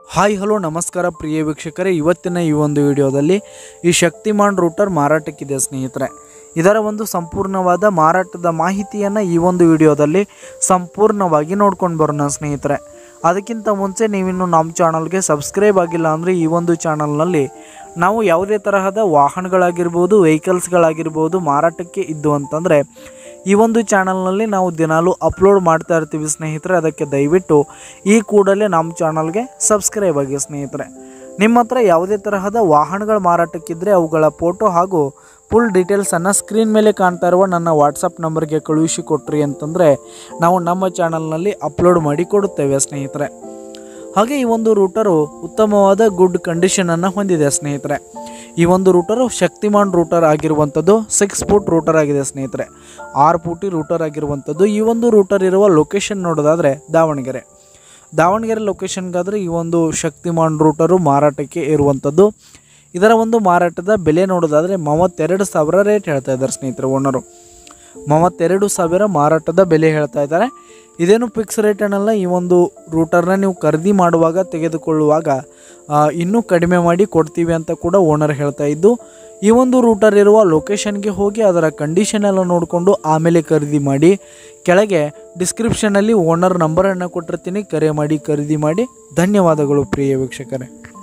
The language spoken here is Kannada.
ಹಾಯ್ ಹಲೋ ನಮಸ್ಕಾರ ಪ್ರಿಯ ವೀಕ್ಷಕರೇ ಇವತ್ತಿನ ಈ ಒಂದು ವಿಡಿಯೋದಲ್ಲಿ ಈ ಶಕ್ತಿಮಾನ್ ರೂಟರ್ ಮಾರಾಟಕ್ಕಿದೆ ಸ್ನೇಹಿತರೆ ಇದರ ಒಂದು ಸಂಪೂರ್ಣವಾದ ಮಾರಾಟದ ಮಾಹಿತಿಯನ್ನು ಈ ಒಂದು ವಿಡಿಯೋದಲ್ಲಿ ಸಂಪೂರ್ಣವಾಗಿ ನೋಡ್ಕೊಂಡು ಬರೋಣ ಸ್ನೇಹಿತರೆ ಅದಕ್ಕಿಂತ ಮುಂಚೆ ನೀವಿನ್ನು ನಮ್ಮ ಚಾನಲ್ಗೆ ಸಬ್ಸ್ಕ್ರೈಬ್ ಆಗಿಲ್ಲ ಅಂದರೆ ಈ ಒಂದು ಚಾನಲ್ನಲ್ಲಿ ನಾವು ಯಾವುದೇ ತರಹದ ವಾಹನಗಳಾಗಿರ್ಬೋದು ವೆಹಿಕಲ್ಸ್ಗಳಾಗಿರ್ಬೋದು ಮಾರಾಟಕ್ಕೆ ಇದ್ದು ಅಂತಂದರೆ ಈ ಒಂದು ಚಾನಲ್ನಲ್ಲಿ ನಾವು ದಿನಾಲೂ ಅಪ್ಲೋಡ್ ಮಾಡ್ತಾ ಇರ್ತೀವಿ ಸ್ನೇಹಿತರೆ ಅದಕ್ಕೆ ದಯವಿಟ್ಟು ಈ ಕೂಡಲೇ ನಮ್ಮ ಚಾನಲ್ಗೆ ಸಬ್ಸ್ಕ್ರೈಬ್ ಆಗಿ ಸ್ನೇಹಿತರೆ ನಿಮ್ಮ ಹತ್ರ ಯಾವುದೇ ತರಹದ ವಾಹನಗಳ ಮಾರಾಟಕ್ಕಿದ್ದರೆ ಅವುಗಳ ಫೋಟೋ ಹಾಗೂ ಫುಲ್ ಡೀಟೇಲ್ಸನ್ನು ಸ್ಕ್ರೀನ್ ಮೇಲೆ ಕಾಣ್ತಾ ಇರುವ ನನ್ನ ವಾಟ್ಸಪ್ ನಂಬರ್ಗೆ ಕಳುಹಿಸಿ ಕೊಟ್ರಿ ಅಂತಂದರೆ ನಾವು ನಮ್ಮ ಚಾನಲ್ನಲ್ಲಿ ಅಪ್ಲೋಡ್ ಮಾಡಿ ಕೊಡುತ್ತೇವೆ ಸ್ನೇಹಿತರೆ ಹಾಗೆ ಈ ಒಂದು ರೂಟರು ಉತ್ತಮವಾದ ಗುಡ್ ಕಂಡೀಷನನ್ನು ಹೊಂದಿದೆ ಸ್ನೇಹಿತರೆ ಈ ಒಂದು ರೂಟರು ಶಕ್ತಿಮಾನ್ ರೂಟರ್ ಆಗಿರುವಂಥದ್ದು ಸಿಕ್ಸ್ ಫುಟ್ ರೂಟರ್ ಆಗಿದೆ ಸ್ನೇಹಿತರೆ ಆರು ಫೂಟಿ ರೂಟರ್ ಆಗಿರುವಂಥದ್ದು ಈ ಒಂದು ರೂಟರ್ ಇರುವ ಲೊಕೇಶನ್ ನೋಡೋದಾದರೆ ದಾವಣಗೆರೆ ದಾವಣಗೆರೆ ಲೊಕೇಶನ್ಗಾದರೆ ಈ ಒಂದು ಶಕ್ತಿಮಾನ್ ರೂಟರು ಮಾರಾಟಕ್ಕೆ ಇರುವಂಥದ್ದು ಇದರ ಒಂದು ಮಾರಾಟದ ಬೆಲೆ ನೋಡೋದಾದರೆ ಮೂವತ್ತೆರಡು ಸಾವಿರ ರೇಟ್ ಹೇಳ್ತಾ ಇದ್ದಾರೆ ಸ್ನೇಹಿತರೆ ಓನರು ಮೂವತ್ತೆರಡು ಸಾವಿರ ಮಾರಾಟದ ಬೆಲೆ ಹೇಳ್ತಾ ಇದ್ದಾರೆ ಇದೇನು ಫಿಕ್ಸ್ ರೇಟ್ ಅನ್ನಲ್ಲ ಈ ಒಂದು ರೂಟರ್ನ ನೀವು ಖರೀದಿ ಮಾಡುವಾಗ ತೆಗೆದುಕೊಳ್ಳುವಾಗ ಆ, ಇನ್ನೂ ಕಡಿಮೆ ಮಾಡಿ ಕೊಡ್ತೀವಿ ಅಂತ ಕೂಡ ಓನರ್ ಹೇಳ್ತಾ ಇದ್ದು ಈ ಒಂದು ರೂಟರ್ ಇರುವ ಲೊಕೇಶನ್ಗೆ ಹೋಗಿ ಅದರ ಕಂಡೀಷನ್ ಎಲ್ಲ ನೋಡಿಕೊಂಡು ಆಮೇಲೆ ಖರೀದಿ ಮಾಡಿ ಕೆಳಗೆ ಡಿಸ್ಕ್ರಿಪ್ಷನಲ್ಲಿ ಓನರ್ ನಂಬರನ್ನು ಕೊಟ್ಟಿರ್ತೀನಿ ಕರೆ ಮಾಡಿ ಖರೀದಿ ಮಾಡಿ ಧನ್ಯವಾದಗಳು ಪ್ರಿಯ ವೀಕ್ಷಕರೇ